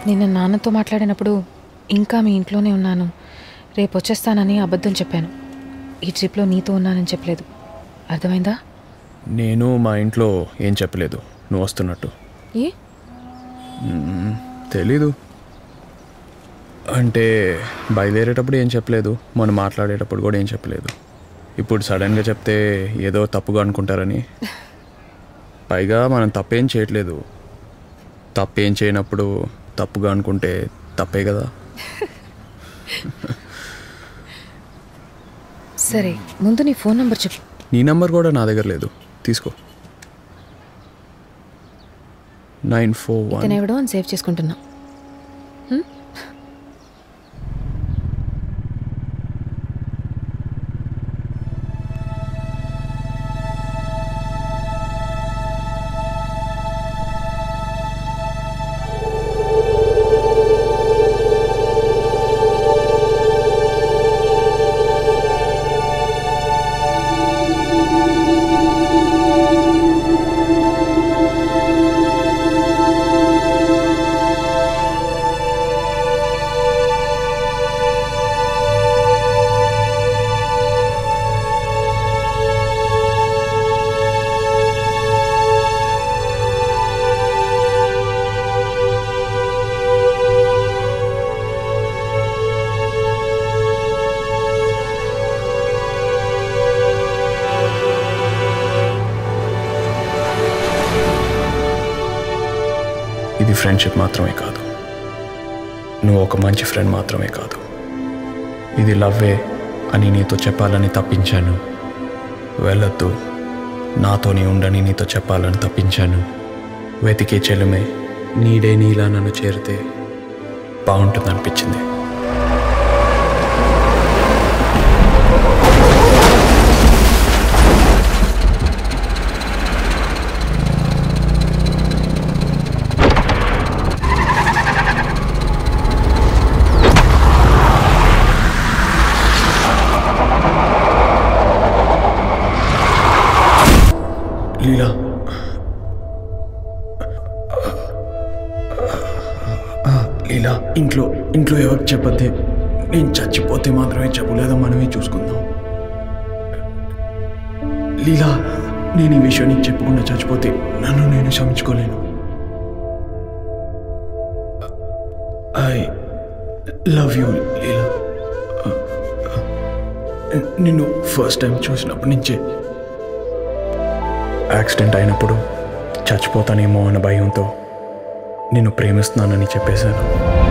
నిన్న నాన్నతో మాట్లాడినప్పుడు ఇంకా మీ ఇంట్లోనే ఉన్నాను రేపు వచ్చేస్తానని అబద్ధం చెప్పాను ఈ ట్రిప్లో నీతో ఉన్నానని చెప్పలేదు అర్థమైందా నేను మా ఇంట్లో ఏం చెప్పలేదు నువ్వు వస్తున్నట్టు ఏ మ్మ్, తెలీదు అంటే బయలుదేరేటప్పుడు ఏం చెప్పలేదు మనం మాట్లాడేటప్పుడు కూడా ఏం చెప్పలేదు ఇప్పుడు సడన్గా చెప్తే ఏదో తప్పుగా అనుకుంటారని పైగా మనం తప్పేం చేయట్లేదు తప్పేం చేయనప్పుడు తప్పుగా అనుకుంటే తప్పే కదా సరే ముందు నీ ఫోన్ నంబర్ చెప్పు నీ నంబర్ కూడా నా దగ్గర లేదు తీసుకో నైన్ ఫోర్ వన్ ఇతను ఎవడో అని సేవ్ చేసుకుంటున్నా హ్మ్? ఇది ఫ్రెండ్షిప్ మాత్రమే కాదు నువ్వు ఒక మంచి ఫ్రెండ్ మాత్రమే కాదు ఇది లవ్వే అని నీతో చెప్పాలని తప్పించాను వెళ్ళొద్దు నాతోనే ఉండని నీతో చెప్పాలని తప్పించాను వెతికే చెలుమే నీడే నీలా నన్ను చేరితే బాగుంటుందనిపించింది లీలా ఆ, లీలా ఇంట్లో ఇంట్లో ఎవరికి చెప్పద్దే నేను చచ్చిపోతే మాత్రమే చెప్పు లేదా మనమే చూసుకుందాం లీలా నేను ఈ విషయం నీకు చెప్పకుండా చచ్చిపోతే నన్ను నేను క్షమించుకోలేను ఐ లవ్ యూ లీలా నిన్ను ఫస్ట్ టైం చూసినప్పటి నుంచే యాక్సిడెంట్ అయినప్పుడు చచ్చిపోతానేమో అన్న భయంతో నిన్ను ప్రేమిస్తున్నానని చెప్పేశాను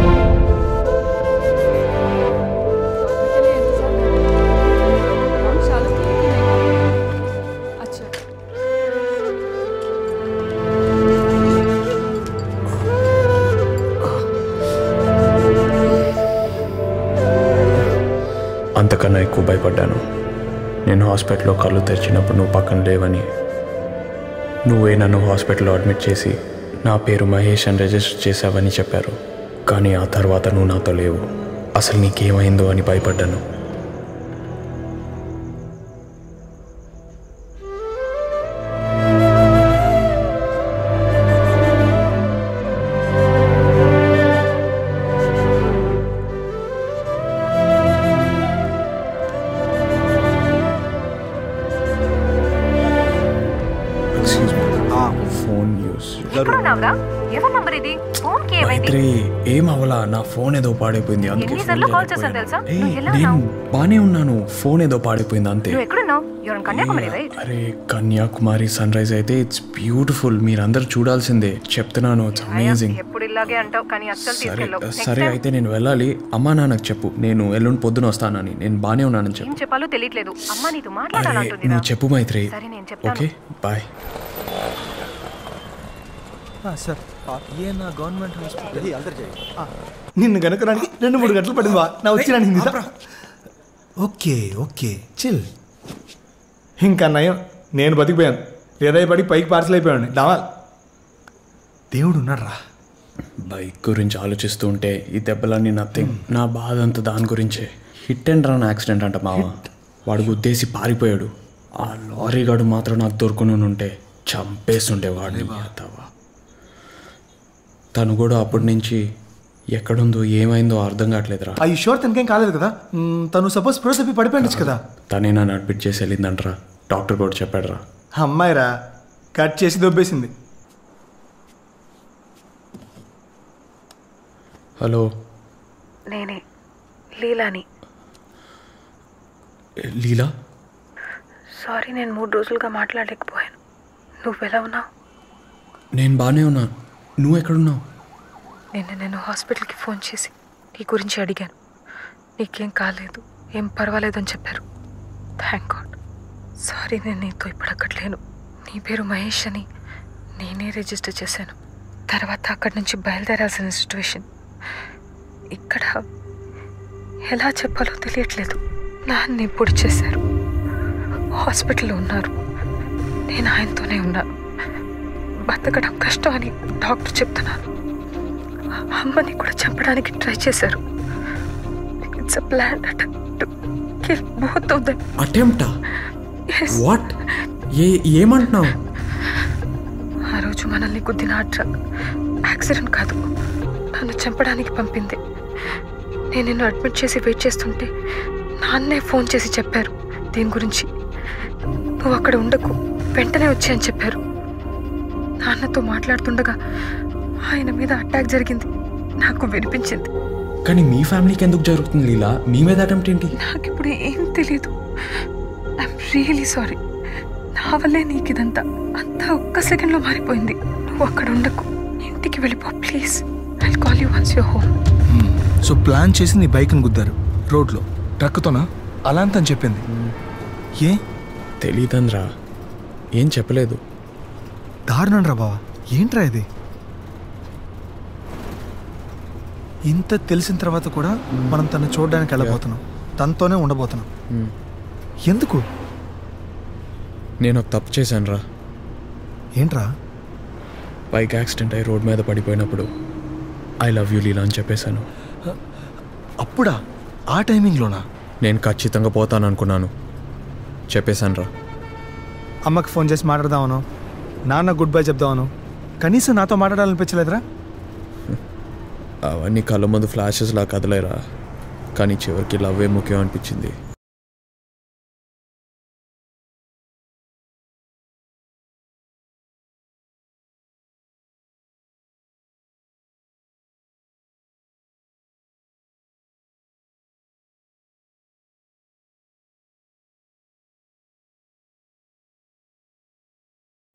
అంతకన్నా ఎక్కువ భయపడ్డాను నేను హాస్పిటల్లో కళ్ళు తెరిచినప్పుడు నువ్వు పక్కన లేవని నువ్వే నన్ను హాస్పిటల్లో అడ్మిట్ చేసి నా పేరు మహేష్ అని రిజిస్టర్ చేశావని చెప్పారు కానీ ఆ తర్వాత నువ్వు నాతో లేవు అసలు నీకేమైందో అని భయపడ్డాను ఎక్స్క్యూజ్ మీ ఫోన్ యూస్ ఎక్కడున్నావురా ఎవరి నంబర్ ఇది ఫోన్ కి ఏమైంది మైత్రి ఏం అవలా నా ఫోన్ ఏదో పాడైపోయింది అందుకే ఎన్నిసార్లు ఫోన్ కాల్ చేశాను తెలుసా? ఏయ్, నువ్వు ఎలా నేను ఉన్నావు? బానే ఉన్నాను ఫోన్ ఏదో పాడైపోయింది అంతే నువ్వు ఎక్కడున్నావు యూర్ కన్యాకుమారి రైట్ అరే కన్యాకుమారి సన్ రైజ్ అయితే ఇట్స్ బ్యూటిఫుల్ మీరందరూ చూడాల్సిందే చెప్తున్నాను ఇట్స్ అమేజింగ్ ఎప్పుడు ఇలాగే అంటావు కానీ అస్సలు సరే తీసుకెళ్ళవు సరే అయితే నేను వెళ్ళాలి అమ్మా నాన్నకు చెప్పు నేను ఎల్లుండి పొద్దున వస్తానని నేను బానే ఉన్నానని చెప్పు ఏం చెప్పాలో తెలియట్లేదు అమ్మ నీతో అరే మాట్లాడాలంటుంది నువ్వు చెప్పు మైత్రి సరే నేను చెప్తాను ఓకే బాయ్ సార్ ఏ నా గవర్నమెంట్ హాస్పిటల్ నిన్ను కనుక్కడానికి రెండు మూడు గంటలు పడింది బా నా వచ్చినానికి నిజం ఓకే ఓకే చిల్ ఇంకా నయం నేను బతికిపోయాను లేదా ఈ పడి పైకి పార్సల్ అయిపోయాను డమాల్ దేవుడు ఉన్నారా బైక్ గురించి ఆలోచిస్తూ ఉంటే ఈ దెబ్బలన్నీ నథింగ్ నా బాధ అంతా దాని గురించే హిట్ అండ్ రన్ యాక్సిడెంట్ అంట మావ వాడు గుద్దేసి పారిపోయాడు ఆ లారీ గాడు మాత్రం నాకు దొరుకుని ఉంటే చంపేస్తుండే వాడిని తను కూడా అప్పటి నుంచి ఎక్కడుందో ఏమైందో అర్థం కావట్లేదురా ఆ షోర్ తనకేం కాలేదు కదా మ్, తను సపోజ్ ప్రో తప్పి పడిపోయిండొచ్చు కదా తనే నన్ను అడ్మిట్ చేసి వెళ్ళిందంటరా డాక్టర్ కూడా చెప్పాడురా అమ్మాయిరా కట్ చేసి దొబ్బేసింది హలో నేనే లీలాని లీలా సారీ నేను మూడు రోజులుగా మాట్లాడలేకపోయాను నువ్వెలా ఉన్నావు నేను బాగానే ఉన్నా నువ్వు ఎక్కడున్నావు నిన్న నేను హాస్పిటల్కి ఫోన్ చేసి నీ గురించి అడిగాను నీకేం కాలేదు ఏం పర్వాలేదని చెప్పారు థ్యాంక్ గాడ్ సారీ నేను నీతో ఇప్పుడు అక్కడ లేను నీ పేరు మహేష్ అని నేనే రిజిస్టర్ చేశాను తర్వాత అక్కడి నుంచి బయలుదేరాల్సిన సిచ్యువేషన్ ఇక్కడ ఎలా చెప్పాలో తెలియట్లేదు నాన్ని పొడి చేశారు హాస్పిటల్లో ఉన్నారు నేను ఆయనతోనే ఉన్నాను బతకడం కష్టం అని డాక్టర్ చెప్తున్నారు అమ్మని కూడా చంపడానికి ట్రై చేశారు it's a plan to kill both of them అటెంప్టా ఎస్ వాట్ ఏ ఏమంటున్నావు ఆ రోజు మనల్ని గుద్దిన ఆ ట్రక్ యాక్సిడెంట్ కాదు నన్ను చంపడానికి పంపింది నేను నిన్ను అడ్మిట్ చేసి వెయిట్ చేస్తుంటే నాన్నే ఫోన్ చేసి చెప్పారు దీని గురించి నువ్వు అక్కడ ఉండకు వెంటనే వచ్చాయని చెప్పారు నాన్నతో మాట్లాడుతుండగా ఆయన మీద అటాక్ జరిగింది నాకు వినిపించింది కానీ మీ ఫ్యామిలీకి ఎందుకు జరుగుతుంది లీలా మీ మీద అటెంప్ట్ ఏంటి నాకు ఇప్పుడు ఏం తెలియదు ఐఎమ్ రియలీ సారీ నా వల్లే నీకు ఇదంతా అంతా ఒక్క సెకండ్లో మారిపోయింది నువ్వు అక్కడ ఉండకు ఇంటికి వెళ్ళిపో please I call you once you're home so plan చేసి నీ బైక్ని గుద్దారు రోడ్లో ట్రక్తోనా అలా అంత అని చెప్పింది ఏ తెలీదంద్రా ఏం చెప్పలేదు దారుణం రా బావా ఏంట్రా ఇది ఇంత తెలిసిన తర్వాత కూడా మనం తను చూడడానికి వెళ్ళబోతున్నాం తనతోనే ఉండబోతున్నాం ఎందుకు నేను ఒక తప్పు చేశాను రా ఏంట్రా బైక్ యాక్సిడెంట్ అయి రోడ్ మీద పడిపోయినప్పుడు ఐ లవ్ యూ లీలా అని చెప్పేశాను అప్పుడా ఆ టైమింగ్లోనా నేను ఖచ్చితంగా పోతాను అనుకున్నాను చెప్పేశాను రా అమ్మకి ఫోన్ చేసి మాట్లాడదామను నాన్న గుడ్ బై చెప్దామను కనీసం నాతో మాట్లాడాలనిపించలేదురా అవన్నీ కళ్ళ ముందు ఫ్లాషెస్ లా కదలేరా కానీ చివరికి లవ్వే ముఖ్యం అనిపించింది